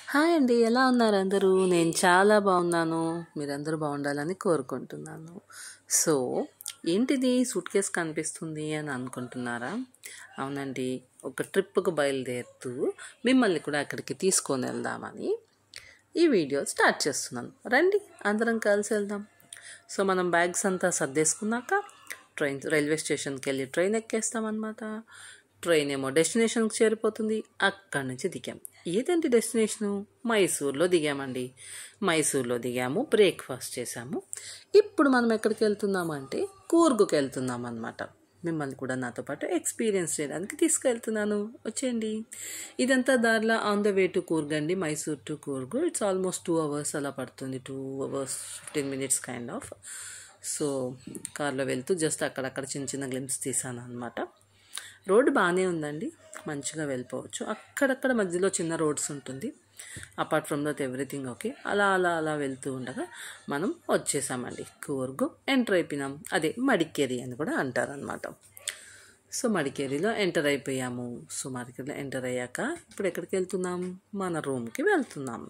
hi అండి ఎలా ఉన్నారు అందరూ నేను చాలా బాగున్నాను మీరందరూ బాగుండాలని కోరుకుంటున్నాను సో ఏంటిది సూట్ కేస్ కనిపిస్తుంది అని అనుకుంటున్నారా అవునండి ఒక ట్రిప్కు బయలుదేరుతూ మిమ్మల్ని కూడా అక్కడికి తీసుకొని వెళ్దామని ఈ వీడియో స్టార్ట్ చేస్తున్నాను రండి అందరం కలిసి వెళ్దాం సో మనం బ్యాగ్స్ అంతా సర్దేసుకున్నాక ట్రైన్ రైల్వే స్టేషన్కి వెళ్ళి ట్రైన్ ఎక్కేస్తామన్నమాట ట్రైన్ ఏమో డెస్టినేషన్కి చేరిపోతుంది అక్కడి నుంచి దిగాం ఏదంటే డెస్టినేషను మైసూర్లో దిగామండి మైసూర్లో దిగాము బ్రేక్ఫాస్ట్ చేసాము ఇప్పుడు మనం ఎక్కడికి వెళ్తున్నాము అంటే కూర్గుకి వెళ్తున్నాం అనమాట మిమ్మల్ని కూడా నాతో పాటు ఎక్స్పీరియన్స్ చేయడానికి తీసుకెళ్తున్నాను వచ్చేయండి ఇదంతా దారిలో on the way to Coorg అండి Mysore to Coorg it's almost two hours అలా పడుతుంది two hours fifteen minutes kind of so కార్లో వెళ్తూ జస్ట్ అక్కడక్కడ చిన్న చిన్న గ్లిమ్స్ తీసాను అనమాట రోడ్డు బాగానే ఉందండి మంచిగా వెళ్ళిపోవచ్చు అక్కడక్కడ మధ్యలో చిన్న రోడ్స్ ఉంటుంది apart from that everything okay అలా అలా అలా వెళ్తూ ఉండగా మనం వచ్చేసామండి కూర్గు ఎంటర్ అయిపోయినాం అదే మడికేరి అని కూడా అంటారనమాట సో మడికేరిలో ఎంటర్ అయిపోయాము సో మడికేరిలో ఎంటర్ అయ్యాక ఇప్పుడు ఎక్కడికి వెళ్తున్నాం మన రూమ్కి వెళ్తున్నాం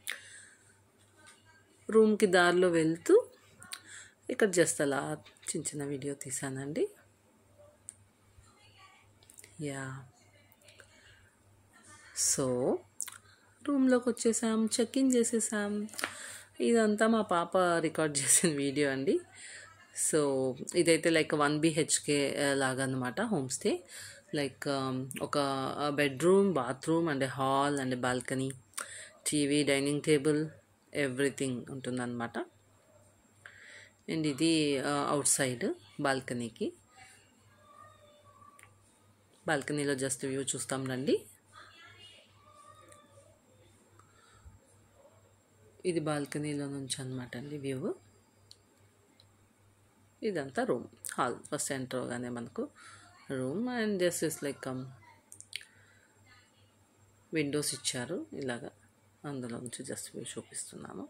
రూమ్కి దారిలో వెళ్తూ ఇక్కడ జస్ట్ అలా చిన్న చిన్న వీడియో తీసానండి యా సో రూమ్లోకి వచ్చేసాం చెక్ ఇన్ చేసేసాం ఇదంతా మా పాప రికార్డ్ చేసిన వీడియో అండి సో ఇదైతే లైక్ వన్ బిహెచ్కే లాగా అనమాట హోమ్ స్టే లైక్ ఒక bedroom bathroom and hall and balcony TV dining table everything ఉంటుందన్నమాట అండ్ ఇది అవుట్ సైడ్ బాల్కనీకి బాల్కనీలో జస్ట్ వ్యూ చూస్తాం రండి ఇది బాల్కనీలో నుంచి అనమాట అండి వ్యూ ఇదంతా రూమ్ హాల్ ఫస్ట్ ఎంటర్ అవగానే మనకు room and just is like windows ఇచ్చారు ఇలాగా అందులో నుంచి జస్ట్ వ్యూ చూపిస్తున్నాను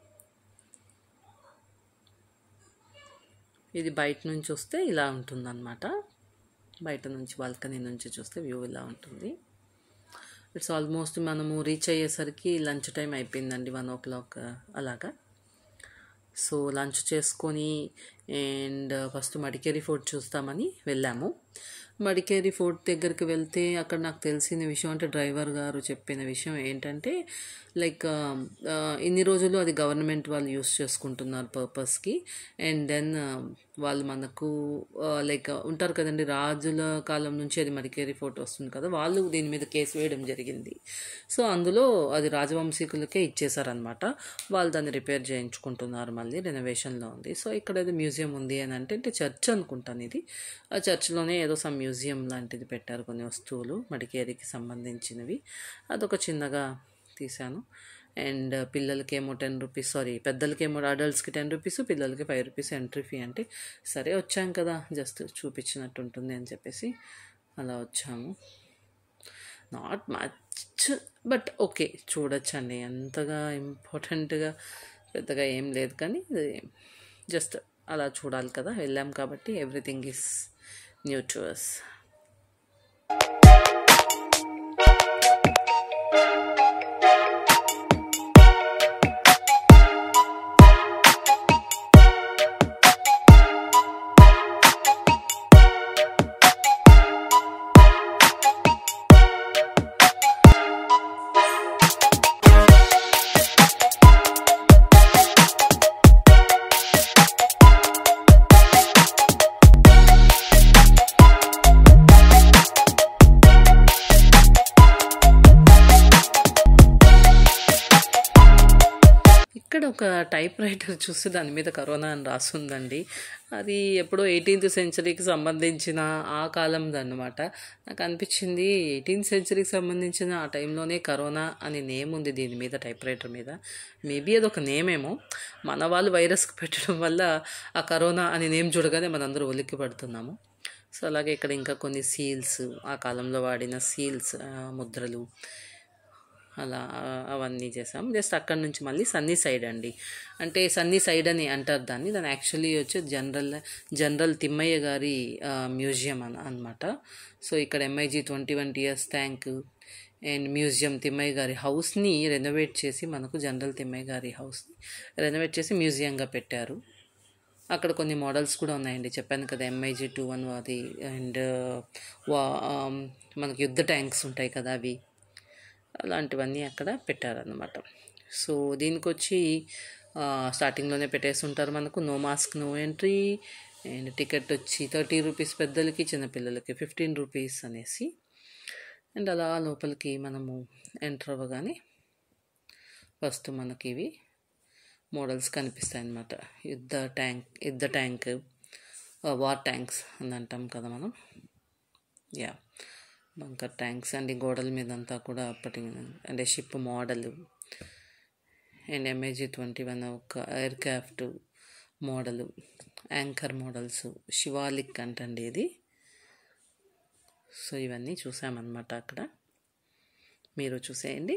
ఇది బయట నుంచి వస్తే ఇలా ఉంటుందన్నమాట బయట నుంచి బాల్కనీ నుంచి చూస్తే వ్యూ ఇలా ఉంటుంది ఇట్స్ ఆల్మోస్ట్ మనము రీచ్ అయ్యేసరికి లంచ్ టైం అయిపోయిందండి వన్ ఓ క్లాక్ అలాగా సో లంచ్ చేసుకొని అండ్ ఫస్ట్ మడికేరి ఫోర్ట్ చూస్తామని వెళ్ళాము మడికేరి ఫోర్ట్ దగ్గరికి వెళ్తే అక్కడ నాకు తెలిసిన విషయం అంటే డ్రైవర్ గారు చెప్పిన విషయం ఏంటంటే లైక్ ఇన్ని రోజులు అది గవర్నమెంట్ వాళ్ళు యూస్ చేసుకుంటున్నారు పర్పస్కి అండ్ దెన్ వాళ్ళు మనకు లైక్ ఉంటారు కదండి రాజుల కాలం నుంచి అది మడికేరి ఫోర్ట్ వస్తుంది కదా వాళ్ళు దీని మీద కేసు వేయడం జరిగింది సో అందులో అది రాజవంశీకులకే ఇచ్చేసారనమాట వాళ్ళు దాన్ని రిపేర్ చేయించుకుంటున్నారు మళ్ళీ రెనోవేషన్లో ఉంది సో ఇక్కడ ఏదో మ్యూజియం ఉంది అని అంటే అంటే చర్చ్ అనుకుంటాను ఇది ఆ చర్చ్లోనే ఏదో సమ్ మ్యూజియం లాంటిది పెట్టారు కొన్ని వస్తువులు మడికేరికి సంబంధించినవి అదొక చిన్నగా తీశాను అండ్ పిల్లలకేమో టెన్ రూపీస్ సారీ పెద్దలకేమో అడల్ట్స్కి టెన్ రూపీస్ పిల్లలకి ఫైవ్ రూపీస్ ఎంట్రీ ఫీ అంటే సరే వచ్చాం కదా జస్ట్ చూపించినట్టు ఉంటుంది అని చెప్పేసి అలా వచ్చాము నాట్ మచ్ బట్ ఓకే చూడొచ్చండి ఎంతగా ఇంపార్టెంట్గా పెద్దగా ఏం లేదు కానీ జస్ట్ అలా చూడాలి కదా వెళ్ళాం కాబట్టి everything is new to us ఇక్కడ ఒక టైప్ రైటర్ చూస్తే దాని మీద కరోనా అని రాసుందండి అది ఎప్పుడో ఎయిటీన్త్ సెంచరీకి సంబంధించిన ఆ కాలంది అనమాట నాకు అనిపించింది ఎయిటీన్త్ సెంచరీకి సంబంధించిన ఆ టైంలోనే కరోనా అని నేమ్ ఉంది దీని మీద టైప్ రైటర్ మీద మేబీ అది ఒక నేమ్ ఏమో మన వాళ్ళు వైరస్కి పెట్టడం వల్ల ఆ కరోనా అని నేమ్ చూడగానే మనందరూ ఉలిక్కి పడుతున్నాము సో అలాగే ఇక్కడ ఇంకా కొన్ని సీల్స్ ఆ కాలంలో వాడిన సీల్స్ ముద్రలు అలా అవన్నీ చేసాం జస్ట్ అక్కడ నుంచి మళ్ళీ సన్నీ సైడ్ అండి అంటే సన్నీ సైడ్ అని అంటారు దాన్ని దాని యాక్చువల్లీ వచ్చి జనరల్ జనరల్ తిమ్మయ్య గారి మ్యూజియం అన అనమాట సో ఇక్కడ MIG twenty one years tank and museum Thimmaiah గారి హౌస్ని రెనోవేట్ చేసి మనకు జనరల్ తిమ్మయ్య గారి హౌస్ని రెనోవేట్ చేసి మ్యూజియంగా పెట్టారు అక్కడ కొన్ని మోడల్స్ కూడా ఉన్నాయండి చెప్పాను కదా ఎంఐజీ టూ వన్ అది అండ్ వా మనకి యుద్ధ ట్యాంక్స్ ఉంటాయి కదా అవి అలాంటివన్నీ అక్కడ పెట్టారనమాట సో దీనికి వచ్చి ఆ, స్టార్టింగ్లోనే పెట్టేసి ఉంటారు మనకు no mask no entry and ticket వచ్చి థర్టీ రూపీస్ పెద్దలకి చిన్నపిల్లలకి ఫిఫ్టీన్ రూపీస్ అనేసి అండ్ అలా లోపలికి మనము ఎంటర్ అవ్వగానే ఫస్ట్ మనకి ఇవి మోడల్స్ కనిపిస్తాయి అన్నమాట యుద్ధ ట్యాంక్ యుద్ధ ట్యాంక్ వార్ ట్యాంక్స్ అని అంటాం కదా మనం యా బంకర్ ట్యాంక్స్ అండ్ ఈ గోడల మీద అంతా కూడా అప్పటి అంటే ship model and MIG twenty one ఒక aircraft model anchor models Shivalik అంటండి ఇది సో ఇవన్నీ చూసామన్నమాట అక్కడ మీరు చూసేయండి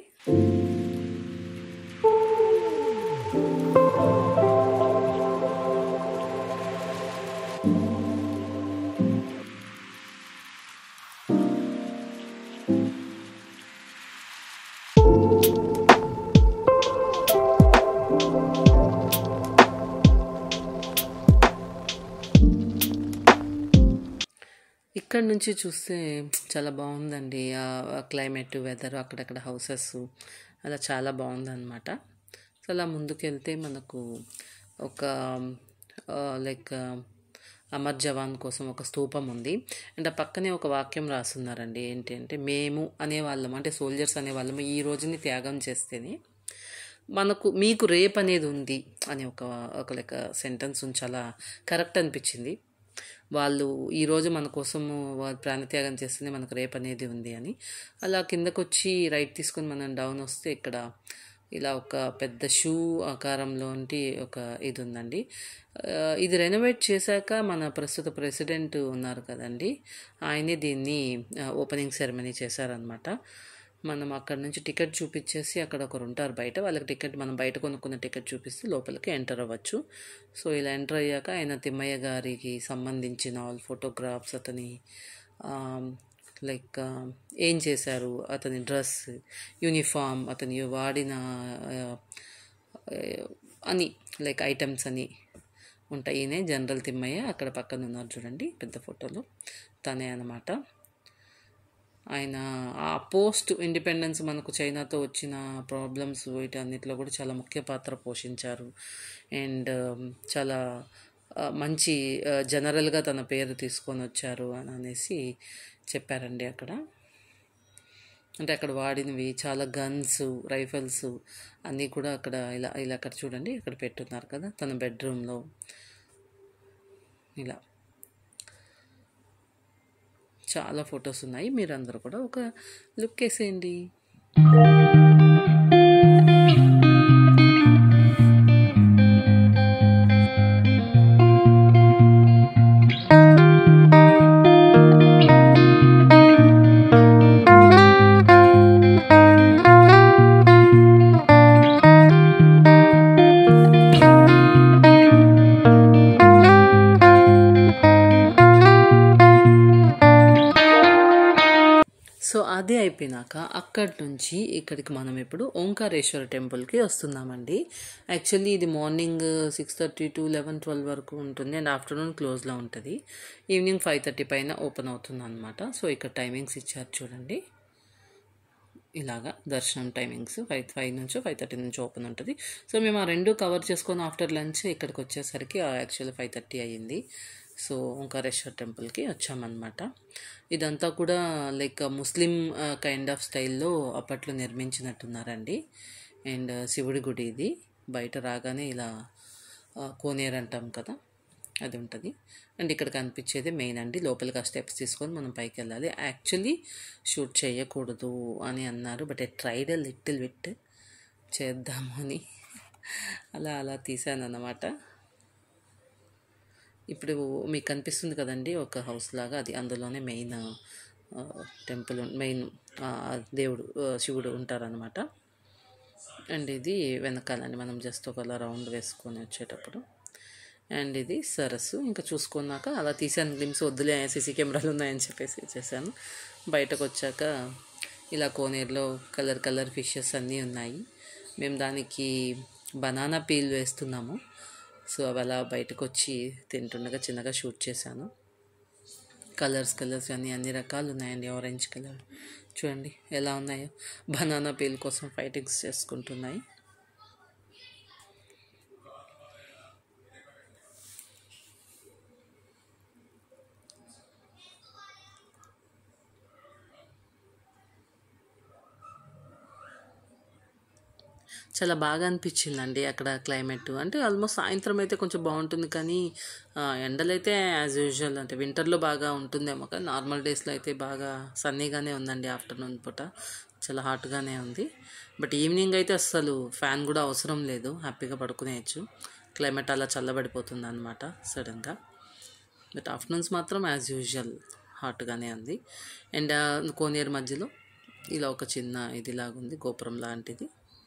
ఇక్కడ నుంచి చూస్తే చాలా బాగుందండి ఆ క్లైమేట్ వెదర్ అక్కడక్కడ హౌసెస్ అలా చాలా బాగుందన్నమాట సో అలా ముందుకెళ్తే మనకు ఒక లైక్ అమర్ జవాన్ కోసం ఒక స్తూపం ఉంది అండ్ ఆ పక్కనే ఒక వాక్యం రాస్తున్నారండి ఏంటి అంటే మేము అనేవాళ్ళం అంటే సోల్జర్స్ అనేవాళ్ళము ఈ రోజుని త్యాగం చేస్తేనే మనకు మీకు రేప్ అనేది ఉంది అని ఒక ఒక లెక్క సెంటెన్స్ చాలా కరెక్ట్ అనిపించింది వాళ్ళు ఈరోజు మన కోసము వాళ్ళు ప్రాణత్యాగం చేస్తేనే మనకు రేపు అనేది ఉంది అని అలా కిందకు వచ్చి రైట్ తీసుకొని మనం డౌన్ వస్తే ఇక్కడ ఇలా ఒక పెద్ద షూ ఆకారంలోంటి ఒక ఇది ఉందండి ఆ, ఇది రెనోవేట్ చేశాక మన ప్రస్తుత ప్రెసిడెంట్ ఉన్నారు కదండి ఆయనే దీన్ని ఆ, ఓపెనింగ్ సెరమనీ చేశారనమాట మనం అక్కడ నుంచి టికెట్ చూపించేసి అక్కడ ఒకరు ఉంటారు బయట వాళ్ళకి టికెట్ మనం బయట కొనుక్కున్న టికెట్ చూపిస్తే లోపలికి ఎంటర్ అవ్వచ్చు సో ఇలా ఎంటర్ అయ్యాక ఆయన తిమ్మయ్య గారికి సంబంధించిన ఆల్ ఫోటోగ్రాఫ్స్ అతని లైక్ ఏం చేశారు అతని డ్రెస్ యూనిఫామ్ అతని వాడిన ఆ, ఆ, అని లైక్ ఐటమ్స్ అని ఉంటాయి ఈయనే జనరల్ తిమ్మయ్య అక్కడ పక్కన ఉన్నారు చూడండి పెద్ద ఫోటోలో తనే అన్నమాట ఆయన ఆ పోస్ట్ ఇండిపెండెన్స్ మనకు చైనాతో వచ్చిన ప్రాబ్లమ్స్ వీటన్నిటిలో కూడా చాలా ముఖ్య పాత్ర పోషించారు అండ్ చాలా ఆ, మంచి జనరల్గా తన పేరు తీసుకొని వచ్చారు అని అనేసి చెప్పారండి అక్కడ అంటే అక్కడ వాడినవి చాలా గన్స్ రైఫల్స్ అన్నీ కూడా అక్కడ ఇలా ఇలా అక్కడ చూడండి ఇక్కడ పెట్టున్నారు కదా తన బెడ్రూమ్లో ఇలా చాలా ఫొటోస్ ఉన్నాయి మీరందరూ కూడా ఒక లుక్ వేసేయండి సో అది అయిపోయినాక అక్కడి నుంచి ఇక్కడికి మనం ఇప్పుడు ఓంకారేశ్వర టెంపుల్కి వస్తున్నామండి యాక్చువల్లీ ఇది morning six thirty to eleven twelve వరకు ఉంటుంది అండ్ ఆఫ్టర్నూన్ క్లోజ్లో ఉంటుంది ఈవినింగ్ ఫైవ్ థర్టీ పైన ఓపెన్ అవుతుంది అనమాట సో ఇక్కడ టైమింగ్స్ ఇచ్చారు చూడండి ఇలాగా దర్శనం టైమింగ్స్ ఫైవ్ ఫైవ్ నుంచి ఫైవ్ థర్టీ నుంచి ఓపెన్ ఉంటుంది సో మేము ఆ రెండు కవర్ చేసుకొని ఆఫ్టర్ లంచ్ ఇక్కడికి వచ్చేసరికి యాక్చువల్లీ ఫైవ్ థర్టీ అయ్యింది సో ఓంకారేశ్వర్ టెంపుల్కి వచ్చామన్నమాట ఇదంతా కూడా లైక్ ముస్లిం కైండ్ ఆఫ్ స్టైల్లో అప్పట్లో నిర్మించినట్టున్నారండి అండ్ శివుడి గుడి ఇది బయట రాగానే ఇలా ఆ, కోనేరు అంటాం కదా అది ఉంటుంది అండ్ ఇక్కడ కనిపించేది మెయిన్ అండి లోపలికి ఆ స్టెప్స్ తీసుకొని మనం పైకి వెళ్ళాలి యాక్చువల్లీ షూట్ చేయకూడదు అని అన్నారు but I tried a little bit చేద్దాము అని అలా అలా తీసాను అన్నమాట ఇప్పుడు మీకు కనిపిస్తుంది కదండి ఒక హౌస్ లాగా అది అందులోనే మెయిన్ టెంపుల్ మెయిన్ దేవుడు ఆ, శివుడు ఉంటారనమాట అండ్ ఇది వెనకాలండి మనం జస్ట్ ఒక రౌండ్ వేసుకొని వచ్చేటప్పుడు అండ్ ఇది సరస్సు ఇంకా చూసుకున్నాక అలా తీసాను గ్లిమ్స్ వద్దులే సీసీ కెమెరాలు ఉన్నాయని చెప్పేసి చేశాను బయటకు వచ్చాక ఇలా కోనేరులో కలర్ కలర్ ఫిషెస్ అన్నీ ఉన్నాయి మేము దానికి బనానా పీల్ వేస్తున్నాము సో అవి అలా బయటకు వచ్చి తింటుండగా చిన్నగా షూట్ చేశాను కలర్స్ కలర్స్ అన్నీ అన్ని రకాలు ఉన్నాయండి ఆరెంజ్ కలర్ చూడండి ఎలా ఉన్నాయో బనానా పీల్ కోసం ఫైటింగ్స్ చేసుకుంటున్నాయి చాలా బాగా అనిపించిందండి అక్కడ క్లైమేట్ అంటే ఆల్మోస్ట్ సాయంత్రం అయితే కొంచెం బాగుంటుంది కానీ ఆ, ఎండలైతే యాజ్ యూజువల్ అంటే వింటర్లో బాగా ఉంటుందేమో కానీ నార్మల్ డేస్లో అయితే బాగా సన్నీగానే ఉందండి ఆఫ్టర్నూన్ పూట చాలా హాట్గానే ఉంది బట్ ఈవినింగ్ అయితే అస్సలు ఫ్యాన్ కూడా అవసరం లేదు హ్యాపీగా పడుకునేయచ్చు క్లైమేట్ అలా చల్లబడిపోతుంది అనమాట సడన్గా బట్ ఆఫ్టర్నూన్స్ మాత్రం యాజ్ యూజువల్ హాట్గానే ఉంది అండ్ కోనేరు మధ్యలో ఇలా ఒక చిన్న ఇదిలాగుంది గోపురం లాంటిది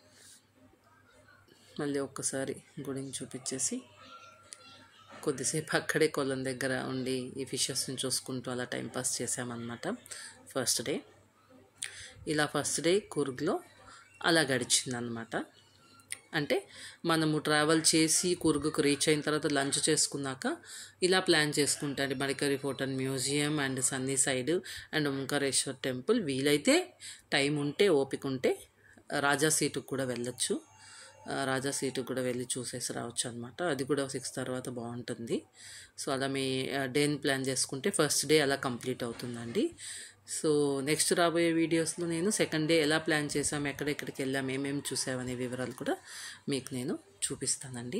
మళ్ళీ ఒక్కసారి గుడిని చూపించేసి కొద్దిసేపు అక్కడే కొలం దగ్గర ఉండి ఈ ఫిషెస్ని చూసుకుంటూ అలా టైంపాస్ చేసామన్నమాట ఫస్ట్ డే ఇలా ఫస్ట్ డే కూర్గ్లో అలా గడిచిందనమాట అంటే మనము ట్రావెల్ చేసి కూర్గుకు రీచ్ అయిన తర్వాత లంచ్ చేసుకున్నాక ఇలా ప్లాన్ చేసుకుంటాండి Madikeri fort and museum and sunny side and Omkareshwar temple వీలైతే టైం ఉంటే ఓపిక ఉంటే రాజా సీటుకు కూడా వెళ్ళొచ్చు ఆ, రాజా సీటుకు కూడా వెళ్ళి చూసేసి రావచ్చు అనమాట అది కూడా సిక్స్ తర్వాత బాగుంటుంది సో అలా మీ డేని ప్లాన్ చేసుకుంటే ఫస్ట్ డే అలా కంప్లీట్ అవుతుందండి సో నెక్స్ట్ రాబోయే వీడియోస్లో నేను సెకండ్ డే ఎలా ప్లాన్ చేసాం ఎక్కడెక్కడికి వెళ్ళాం ఏమేమి చూసామనే వివరాలు కూడా మీకు నేను చూపిస్తానండి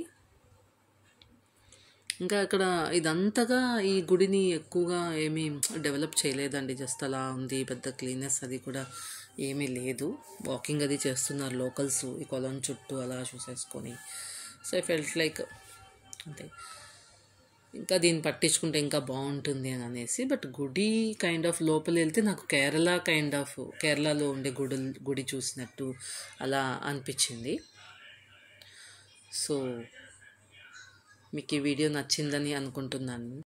ఇంకా అక్కడ ఇదంతగా ఈ గుడిని ఎక్కువగా ఏమీ డెవలప్ చేయలేదండి జస్ట్ అలా ఉంది పెద్ద క్లీనెస్ అది కూడా ఏమీ లేదు వాకింగ్ అది చేస్తున్నారు లోకల్స్ ఈ కొలం చుట్టూ అలా చూసేసుకొని సో ఐ ఫెల్ట్ లైక్ అంతే ఇంకా దీన్ని పట్టించుకుంటే ఇంకా బాగుంటుంది అని అనేసి బట్ గుడి కైండ్ ఆఫ్ లోపల వెళ్తే నాకు కేరళ కైండ్ ఆఫ్ కేరళలో ఉండే గుడి గుడి చూసినట్టు అలా అనిపించింది సో మీకు ఈ వీడియో నచ్చిందని అనుకుంటున్నాను